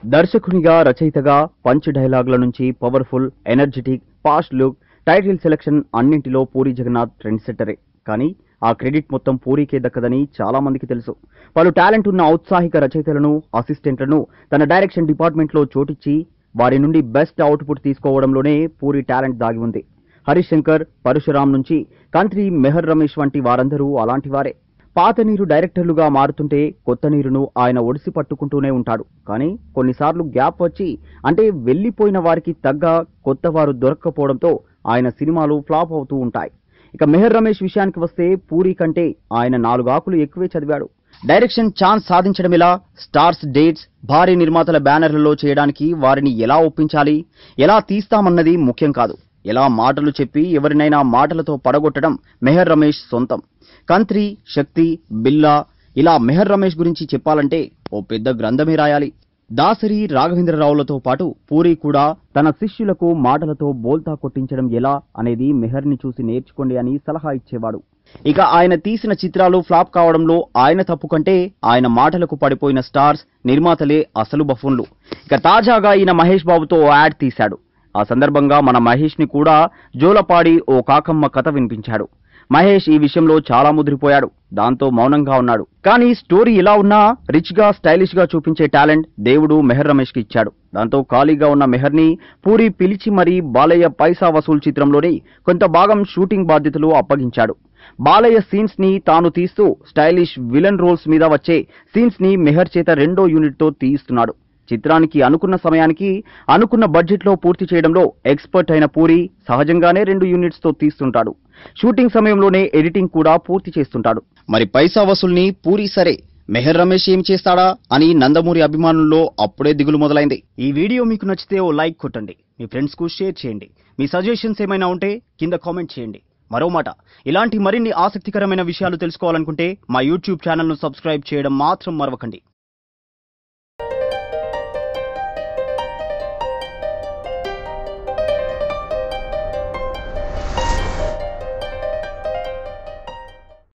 దర్శకునిగా రచయితగా పంచ్ డైలాగుల నుంచి powerful energetic fast look title selection అన్నింటిలో పూరి జగన్నాథ్ ట్రెండ్ సెట్టరే కానీ ఆ క్రెడిట్ మొత్తం పూరీకే దక్కదని చాలా మందికి తెలుసు పలు టాలెంట్ ఉన్న ఔత్సాహిక రచయితలను అసిస్టెంట్లను తన డైరెక్షన్ డిపార్ట్మెంట్లో చోటిచ్చి వారి నుండి బెస్ట్ అవుట్పుట్ తీసుకోవడంలోనే పూరి టాలెంట్ దాగి ఉంది హరీష్ శంకర్ పరశురాం నుంచి కంత్రి మెహర్ రమేష్ వంటి వారందరూ అలాంటి వారే పాత నీరు డైరెక్టర్లుగా మారుతుంటే కొత్త నీరును ఆయన ఒడిసి పట్టుకుంటూనే ఉంటాడు కానీ కొన్నిసార్లు గ్యాప్ వచ్చి అంటే వెళ్లిపోయిన వారికి తగ్గ కొత్త వారు దొరక్కపోవడంతో ఆయన సినిమాలు ఫ్లాప్ అవుతూ ఉంటాయి ఇక మెహర్ రమేష్ విషయానికి వస్తే పూరి కంటే ఆయన నాలుగు ఆకులు ఎక్కువే చదివాడు డైరెక్షన్ ఛాన్స్ సాధించడం ఎలా స్టార్స్ డేట్స్ భారీ నిర్మాతల బ్యానర్లలో చేయడానికి వారిని ఎలా ఒప్పించాలి ఎలా తీస్తామన్నది ముఖ్యం కాదు ఎలా మాటలు చెప్పి ఎవరినైనా మాటలతో పడగొట్టడం మెహర్ రమేష్ సొంతం కంత్రి శక్తి బిల్లా ఇలా మెహర్ రమేష్ గురించి చెప్పాలంటే ఓ పెద్ద గ్రంథమే రాయాలి దాసరి రాఘవేంద్రరావులతో పాటు పూరి కూడా తన శిష్యులకు మాటలతో బోల్తా కొట్టించడం ఎలా అనేది మెహర్ని చూసి నేర్చుకోండి అని సలహా ఇచ్చేవాడు ఇక ఆయన తీసిన చిత్రాలు ఫ్లాప్ కావడంలో ఆయన తప్పు కంటే ఆయన మాటలకు పడిపోయిన స్టార్స్ నిర్మాతలే అసలు బఫూన్లు ఇక తాజాగా ఈయన మహేష్ బాబుతో ఓ యాడ్ తీశాడు ఆ సందర్భంగా మన మహేష్ ని కూడా జోలపాడి ఓ కాకమ్మ కథ వినిపించాడు మహేష్ ఈ విషయంలో చాలా ముదిరిపోయాడు దాంతో మౌనంగా ఉన్నాడు కానీ స్టోరీ ఇలా ఉన్నా రిచ్ గా స్టైలిష్ గా చూపించే టాలెంట్ దేవుడు మెహర్ రమేష్ కి ఇచ్చాడు దాంతో ఖాళీగా ఉన్న మెహర్ ని పూరి పిలిచి మరీ బాలయ్య పైసా వసూల్ చిత్రంలోని కొంత భాగం షూటింగ్ బాధ్యతలు అప్పగించాడు బాలయ్య సీన్స్ ని తాను తీస్తూ స్టైలిష్ విలన్ రోల్స్ మీద వచ్చే సీన్స్ ని మెహర్ చేత రెండో యూనిట్ తో తీయిస్తున్నాడు చిత్రానికి అనుకున్న సమయానికి అనుకున్న బడ్జెట్ లో పూర్తి చేయడంలో ఎక్స్పర్ట్ అయిన పూరి సహజంగానే రెండు యూనిట్స్ తో తీస్తుంటాడు షూటింగ్ సమయంలోనే ఎడిటింగ్ కూడా పూర్తి చేస్తుంటాడు మరి పైసా వసూల్ని పూరి సరే మెహర్ రమేష్ ఏం చేస్తాడా అని నందమూరి అభిమానుల్లో అప్పుడే దిగులు మొదలైంది ఈ వీడియో మీకు నచ్చితే ఓ లైక్ కొట్టండి మీ ఫ్రెండ్స్ కు షేర్ చేయండి మీ సజెషన్స్ ఏమైనా ఉంటే కింద కామెంట్ చేయండి మరో మాట ఇలాంటి మరిన్ని ఆసక్తికరమైన విషయాలు తెలుసుకోవాలనుకుంటే మా యూట్యూబ్ ఛానల్ను సబ్స్క్రైబ్ చేయడం మాత్రం మరవకండి